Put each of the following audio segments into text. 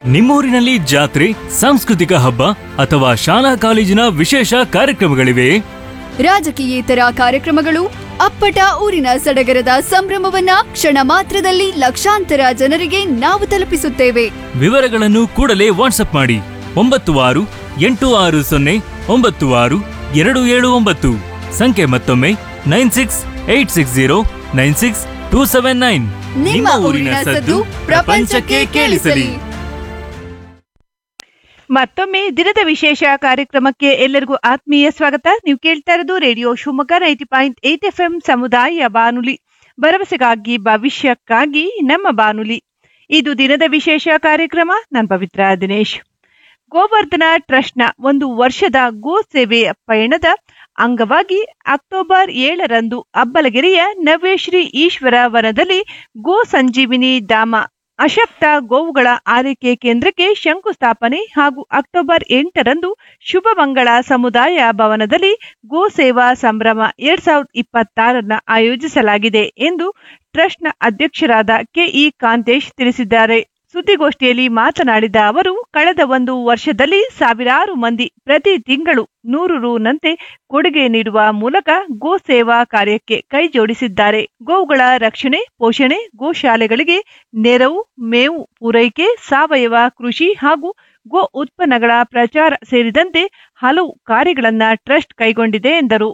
ನಿಮ್ಮೂರಿನಲ್ಲಿ ಜಾತ್ರೆ ಸಾಂಸ್ಕೃತಿಕ ಹಬ್ಬ ಅಥವಾ ಶಾಲಾ ಕಾಲೇಜಿನ ವಿಶೇಷ ಕಾರ್ಯಕ್ರಮಗಳಿವೆಯೇ ರಾಜಕೀಯೇತರ ಕಾರ್ಯಕ್ರಮಗಳು ಅಪ್ಪಟ ಊರಿನ ಸಡಗರದ ಸಂಭ್ರಮವನ್ನ ಕ್ಷಣ ಮಾತ್ರದಲ್ಲಿ ಲಕ್ಷಾಂತರ ಜನರಿಗೆ ನಾವು ತಲುಪಿಸುತ್ತೇವೆ ವಿವರಗಳನ್ನು ಕೂಡಲೇ ವಾಟ್ಸಪ್ ಮಾಡಿ ಒಂಬತ್ತು ಆರು ಎಂಟು ಆರು ಸೊನ್ನೆ ಒಂಬತ್ತು ಆರು ಎರಡು ಏಳು ಒಂಬತ್ತು ಸಂಖ್ಯೆ ಮತ್ತೊಮ್ಮೆ nine six eight six zero nine six two seven nine ನಿಮ್ಮ ಊರಿನ ಸದ್ದು ಪ್ರಪಂಚಕ್ಕೆ ಕೇಳಿಸಲಿ ಮತ್ತೊಮ್ಮೆ ದಿನದ ವಿಶೇಷ ಕಾರ್ಯಕ್ರಮಕ್ಕೆ ಎಲ್ಲರಿಗೂ ಆತ್ಮೀಯ ಸ್ವಾಗತ ನೀವು ಕೇಳ್ತಾ ಇರೋದು radio Shivamogga ninety point eight F M ಸಮುದಾಯ ಬಾನುಲಿ ಭರವಸೆಗಾಗಿ ಭವಿಷ್ಯಕ್ಕಾಗಿ ನಮ್ಮ ಬಾನುಲಿ ಇದು ದಿನದ ವಿಶೇಷ ಕಾರ್ಯಕ್ರಮ ನಾನು ಪವಿತ್ರ ದಿನೇಶ್ ಗೋವರ್ಧನ ಟ್ರಸ್ಟ್ನ ಒಂದು ವರ್ಷದ ಗೋ ಸೇವೆಯ ಪಯಣದ ಅಂಗವಾಗಿ ಅಕ್ಟೋಬರ್ ಏಳರಂದು ಅಬ್ಬಲಗೆರೆಯ ನವ್ಯಶ್ರೀ ಈಶ್ವರ ವನದಲ್ಲಿ ಗೋ ಸಂಜೀವಿನಿ ಧಾಮ ಅಶಕ್ತ ಗೋವುಗಳ ಆರೈಕೆ ಕೇಂದ್ರಕ್ಕೆ ಶಂಕುಸ್ಥಾಪನೆ ಹಾಗೂ ಅಕ್ಟೋಬರ್ ಎಂಟರಂದು ಶುಭಮಂಗಳ ಸಮುದಾಯ ಭವನದಲ್ಲಿ ಗೋ ಸೇವಾ ಸಂಭ್ರಮ ಎರಡ್ ಸಾವಿರದ ಇಪ್ಪತ್ತಾರನ್ನ ಆಯೋಜಿಸಲಾಗಿದೆ ಎಂದು ಟ್ರಸ್ಟ್ನ ಅಧ್ಯಕ್ಷರಾದ ಕೆಇ ಕಾಂತೇಶ್ ತಿಳಿಸಿದ್ದಾರೆ ಸುದ್ದಿಗೋಷ್ಠಿಯಲ್ಲಿ ಮಾತನಾಡಿದ ಅವರು ಕಳೆದ ಒಂದು ವರ್ಷದಲ್ಲಿ ಸಾವಿರಾರು ಮಂದಿ ಪ್ರತಿ ತಿಂಗಳು ನೂರು ರುನಂತೆ ಕೊಡುಗೆ ನೀಡುವ ಮೂಲಕ ಗೋ ಸೇವಾ ಕಾರ್ಯಕ್ಕೆ ಕೈ ಜೋಡಿಸಿದ್ದಾರೆ ಗೋವುಗಳ ರಕ್ಷಣೆ ಪೋಷಣೆ ಗೋಶಾಲೆಗಳಿಗೆ ನೆರವು ಮೇವು ಪೂರೈಕೆ ಸಾವಯವ ಕೃಷಿ ಹಾಗೂ ಗೋ ಉತ್ಪನ್ನಗಳ ಪ್ರಚಾರ ಸೇರಿದಂತೆ ಹಲವು ಕಾರ್ಯಗಳನ್ನ ಟ್ರಸ್ಟ್ ಕೈಗೊಂಡಿದೆ ಎಂದರು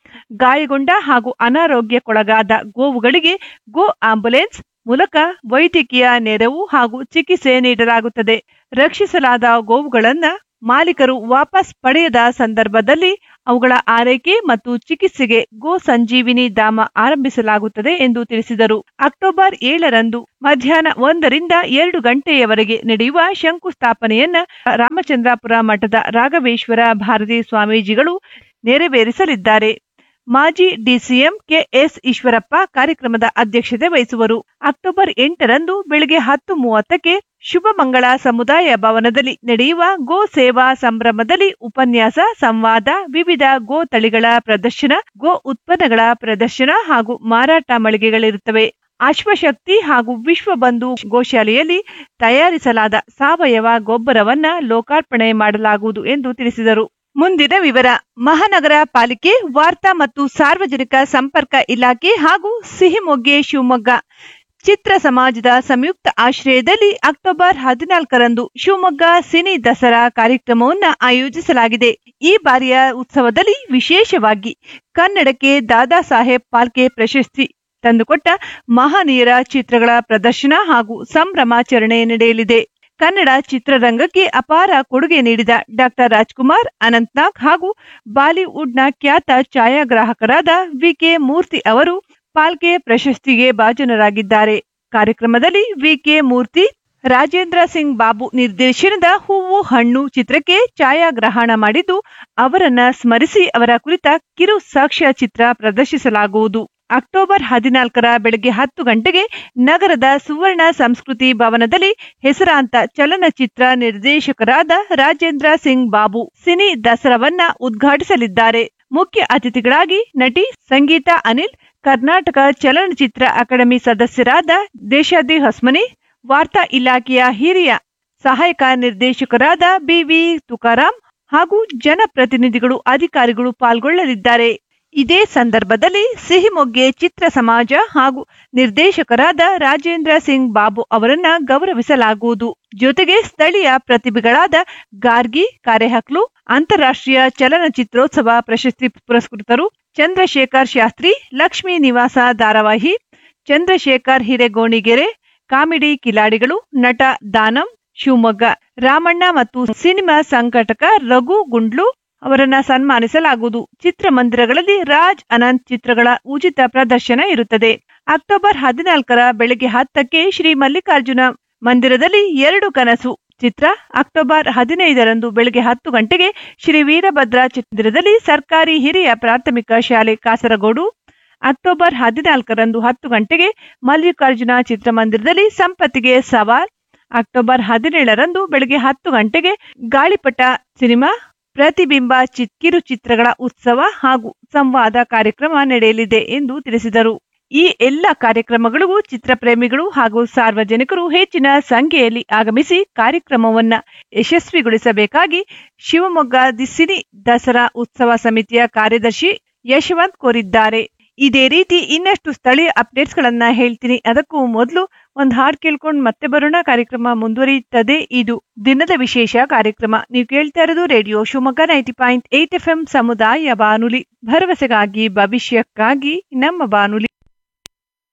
ಗಾಯಗೊಂಡ ಹಾಗೂ ಅನಾರೋಗ್ಯಕ್ಕೊಳಗಾದ ಗೋವುಗಳಿಗೆ ಗೋ ಆಂಬುಲೆನ್ಸ್ ಮೂಲಕ ವೈದ್ಯಕೀಯ ನೆರವು ಹಾಗೂ ಚಿಕಿತ್ಸೆ ನೀಡಲಾಗುತ್ತದೆ ರಕ್ಷಿಸಲಾದ ಗೋವುಗಳನ್ನ ಮಾಲೀಕರು ವಾಪಸ್ ಪಡೆಯದ ಸಂದರ್ಭದಲ್ಲಿ ಅವುಗಳ ಆರೈಕೆ ಮತ್ತು ಚಿಕಿತ್ಸೆಗೆ ಗೋ ಸಂಜೀವಿನಿ ಧಾಮ ಆರಂಭಿಸಲಾಗುತ್ತದೆ ಎಂದು ತಿಳಿಸಿದರು ಅಕ್ಟೋಬರ್ ಏಳರಂದು ಮಧ್ಯಾಹ್ನ ಒಂದರಿಂದ ಎರಡು ಗಂಟೆಯವರೆಗೆ ನಡೆಯುವ ಶಂಕುಸ್ಥಾಪನೆಯನ್ನ ರಾಮಚಂದ್ರಾಪುರ ಮಠದ ರಾಘವೇಶ್ವರ ಭಾರತಿ ಸ್ವಾಮೀಜಿಗಳು ನೆರವೇರಿಸಲಿದ್ದಾರೆ ಮಾಜಿ ಡಿಸಿಎಂ ಕೆಎಸ್ ಈಶ್ವರಪ್ಪ ಕಾರ್ಯಕ್ರಮದ ಅಧ್ಯಕ್ಷತೆ ವಹಿಸುವರು ಅಕ್ಟೋಬರ್ ಎಂಟರಂದು ಬೆಳಗ್ಗೆ ಹತ್ತು ಮೂವತ್ತಕ್ಕೆ ಶುಭಮಂಗಳ ಸಮುದಾಯ ಭವನದಲ್ಲಿ ನಡೆಯುವ ಗೋ ಸೇವಾ ಸಂಭ್ರಮದಲ್ಲಿ ಉಪನ್ಯಾಸ ಸಂವಾದ ವಿವಿಧ ಗೋ ತಳಿಗಳ ಪ್ರದರ್ಶನ ಗೋ ಉತ್ಪನ್ನಗಳ ಪ್ರದರ್ಶನ ಹಾಗೂ ಮಾರಾಟ ಮಳಿಗೆಗಳಿರುತ್ತವೆ ಅಶ್ವಶಕ್ತಿ ಹಾಗೂ ವಿಶ್ವಬಂಧು ಗೋಶಾಲೆಯಲ್ಲಿ ತಯಾರಿಸಲಾದ ಸಾವಯವ ಗೊಬ್ಬರವನ್ನ ಲೋಕಾರ್ಪಣೆ ಮಾಡಲಾಗುವುದು ಎಂದು ತಿಳಿಸಿದರು ಮುಂದಿನ ವಿವರ ಮಹಾನಗರ ಪಾಲಿಕೆ ವಾರ್ತಾ ಮತ್ತು ಸಾರ್ವಜನಿಕ ಸಂಪರ್ಕ ಇಲಾಖೆ ಹಾಗೂ ಸಿಹಿಮೊಗ್ಗೆ ಶಿವಮೊಗ್ಗ ಚಿತ್ರ ಸಮಾಜದ ಸಂಯುಕ್ತ ಆಶ್ರಯದಲ್ಲಿ ಅಕ್ಟೋಬರ್ ಹದಿನಾಲ್ಕರಂದು ಶಿವಮೊಗ್ಗ ಸಿನಿ ದಸರಾ ಕಾರ್ಯಕ್ರಮವನ್ನು ಆಯೋಜಿಸಲಾಗಿದೆ ಈ ಬಾರಿಯ ಉತ್ಸವದಲ್ಲಿ ವಿಶೇಷವಾಗಿ ಕನ್ನಡಕ್ಕೆ ದಾದಾ ಸಾಹೇಬ್ ಪಾಲ್ಕೆ ಪ್ರಶಸ್ತಿ ತಂದುಕೊಟ್ಟ ಮಹನೀಯರ ಚಿತ್ರಗಳ ಪ್ರದರ್ಶನ ಹಾಗೂ ಸಂಭ್ರಮಾಚರಣೆ ನಡೆಯಲಿದೆ ಕನ್ನಡ ಚಿತ್ರರಂಗಕ್ಕೆ ಅಪಾರ ಕೊಡುಗೆ ನೀಡಿದ ಡಾಕ್ಟರ್ ರಾಜ್ಕುಮಾರ್ ಅನಂತ್ನಾಗ್ ಹಾಗೂ ಬಾಲಿವುಡ್ನ ಖ್ಯಾತ ಛಾಯಾಗ್ರಾಹಕರಾದ ವಿಕೆ ಮೂರ್ತಿ ಅವರು ಪಾಲ್ಕೆ ಪ್ರಶಸ್ತಿಗೆ ಭಾಜನರಾಗಿದ್ದಾರೆ ಕಾರ್ಯಕ್ರಮದಲ್ಲಿ ವಿಕೆ ಮೂರ್ತಿ ರಾಜೇಂದ್ರ ಸಿಂಗ್ ಬಾಬು ನಿರ್ದೇಶನದ ಹೂವು ಹಣ್ಣು ಚಿತ್ರಕ್ಕೆ ಛಾಯಾಗ್ರಹಣ ಮಾಡಿದ್ದು ಅವರನ್ನ ಸ್ಮರಿಸಿ ಅವರ ಕುರಿತ ಕಿರು ಸಾಕ್ಷ್ಯ ಚಿತ್ರ ಪ್ರದರ್ಶಿಸಲಾಗುವುದು ಅಕ್ಟೋಬರ್ ಹದಿನಾಲ್ಕರ ಬೆಳಗ್ಗೆ ಹತ್ತು ಗಂಟೆಗೆ ನಗರದ ಸುವರ್ಣ ಸಂಸ್ಕೃತಿ ಭವನದಲ್ಲಿ ಹೆಸರಾಂತ ಚಲನಚಿತ್ರ ನಿರ್ದೇಶಕರಾದ ರಾಜೇಂದ್ರ ಸಿಂಗ್ ಬಾಬು ಸಿನಿ ದಸರಾವನ್ನ ಉದ್ಘಾಟಿಸಲಿದ್ದಾರೆ ಮುಖ್ಯ ಅತಿಥಿಗಳಾಗಿ ನಟಿ ಸಂಗೀತಾ ಅನಿಲ್ ಕರ್ನಾಟಕ ಚಲನಚಿತ್ರ ಅಕಾಡೆಮಿ ಸದಸ್ಯರಾದ ದೇಶಾದಿ ಹೊಸ್ಮನಿ ವಾರ್ತಾ ಇಲಾಖೆಯ ಹಿರಿಯ ಸಹಾಯಕ ನಿರ್ದೇಶಕರಾದ ಬಿವಿ ತುಕಾರಾಂ ಹಾಗೂ ಜನಪ್ರತಿನಿಧಿಗಳು ಅಧಿಕಾರಿಗಳು ಪಾಲ್ಗೊಳ್ಳಲಿದ್ದಾರೆ ಇದೇ ಸಂದರ್ಭದಲ್ಲಿ ಸಿಹಿಮೊಗ್ಗೆ ಚಿತ್ರ ಸಮಾಜ ಹಾಗೂ ನಿರ್ದೇಶಕರಾದ ರಾಜೇಂದ್ರ ಸಿಂಗ್ ಬಾಬು ಅವರನ್ನ ಗೌರವಿಸಲಾಗುವುದು ಜೊತೆಗೆ ಸ್ಥಳೀಯ ಪ್ರತಿಭೆಗಳಾದ ಗಾರ್ಗಿ ಕಾರೆಹಕ್ಲು ಅಂತಾರಾಷ್ಟ್ರೀಯ ಚಲನಚಿತ್ರೋತ್ಸವ ಪ್ರಶಸ್ತಿ ಪುರಸ್ಕೃತರು ಚಂದ್ರಶೇಖರ್ ಶಾಸ್ತ್ರಿ ಲಕ್ಷ್ಮೀ ನಿವಾಸ ಧಾರಾವಾಹಿ ಚಂದ್ರಶೇಖರ್ ಹಿರೇಗೋಣಿಗೆರೆ ಕಾಮಿಡಿ ಕಿಲಾಡಿಗಳು ನಟ ದಾನಂ ಶಿವಮೊಗ್ಗ ರಾಮಣ್ಣ ಮತ್ತು ಸಿನಿಮಾ ಸಂಘಟಕ ರಘು ಗುಂಡ್ಲು ಅವರನ್ನ ಸನ್ಮಾನಿಸಲಾಗುವುದು ಚಿತ್ರಮಂದಿರಗಳಲ್ಲಿ ರಾಜ್ ಅನಂತ್ ಚಿತ್ರಗಳ ಉಚಿತ ಪ್ರದರ್ಶನ ಇರುತ್ತದೆ ಅಕ್ಟೋಬರ್ ಹದಿನಾಲ್ಕರ ಬೆಳಗ್ಗೆ ಹತ್ತಕ್ಕೆ ಶ್ರೀ ಮಲ್ಲಿಕಾರ್ಜುನ ಮಂದಿರದಲ್ಲಿ ಎರಡು ಕನಸು ಚಿತ್ರ ಅಕ್ಟೋಬರ್ ಹದಿನೈದರಂದು ಬೆಳಗ್ಗೆ ಹತ್ತು ಗಂಟೆಗೆ ಶ್ರೀ ವೀರಭದ್ರ ಚಿತ್ರದಲ್ಲಿ ಸರ್ಕಾರಿ ಹಿರಿಯ ಪ್ರಾಥಮಿಕ ಶಾಲೆ ಕಾಸರಗೋಡು ಅಕ್ಟೋಬರ್ ಹದಿನಾಲ್ಕರಂದು ಹತ್ತು ಗಂಟೆಗೆ ಮಲ್ಲಿಕಾರ್ಜುನ ಚಿತ್ರಮಂದಿರದಲ್ಲಿ ಸಂಪತ್ತಿಗೆ ಸವಾಲ್ ಅಕ್ಟೋಬರ್ ಹದಿನೇಳರಂದು ಬೆಳಗ್ಗೆ ಹತ್ತು ಗಂಟೆಗೆ ಗಾಳಿಪಟ ಸಿನಿಮಾ ಪ್ರತಿಬಿಂಬ ಚಿತ್ ಕಿರು ಚಿತ್ರಗಳ ಉತ್ಸವ ಹಾಗೂ ಸಂವಾದ ಕಾರ್ಯಕ್ರಮ ನಡೆಯಲಿದೆ ಎಂದು ತಿಳಿಸಿದರು ಈ ಎಲ್ಲ ಕಾರ್ಯಕ್ರಮಗಳಿಗೂ ಚಿತ್ರಪ್ರೇಮಿಗಳು ಹಾಗೂ ಸಾರ್ವಜನಿಕರು ಹೆಚ್ಚಿನ ಸಂಖ್ಯೆಯಲ್ಲಿ ಆಗಮಿಸಿ ಕಾರ್ಯಕ್ರಮವನ್ನ ಯಶಸ್ವಿಗೊಳಿಸಬೇಕಾಗಿ ಶಿವಮೊಗ್ಗ ದಿ ಸಿನಿ ದಸರಾ ಉತ್ಸವ ಸಮಿತಿಯ ಕಾರ್ಯದರ್ಶಿ ಯಶವಂತ್ ಕೋರಿದ್ದಾರೆ ಇದೇ ರೀತಿ ಇನ್ನಷ್ಟು ಸ್ಥಳೀಯ ಅಪ್ಡೇಟ್ಸ್ ಗಳನ್ನ ಹೇಳ್ತೀನಿ ಅದಕ್ಕೂ ಮೊದಲು ಒಂದ್ ಹಾಡ್ ಕೇಳ್ಕೊಂಡು ಮತ್ತೆ ಬರೋಣ ಕಾರ್ಯಕ್ರಮ ಮುಂದುವರಿಯುತ್ತದೆ ಇದು ದಿನದ ವಿಶೇಷ ಕಾರ್ಯಕ್ರಮ ನೀವು ಕೇಳ್ತಾ ಇರೋದು radio Shivamogga ninety point eight F M ಸಮುದಾಯ ಬಾನುಲಿ ಭರವಸೆಗಾಗಿ ಭವಿಷ್ಯಕ್ಕಾಗಿ ನಮ್ಮ ಬಾನುಲಿ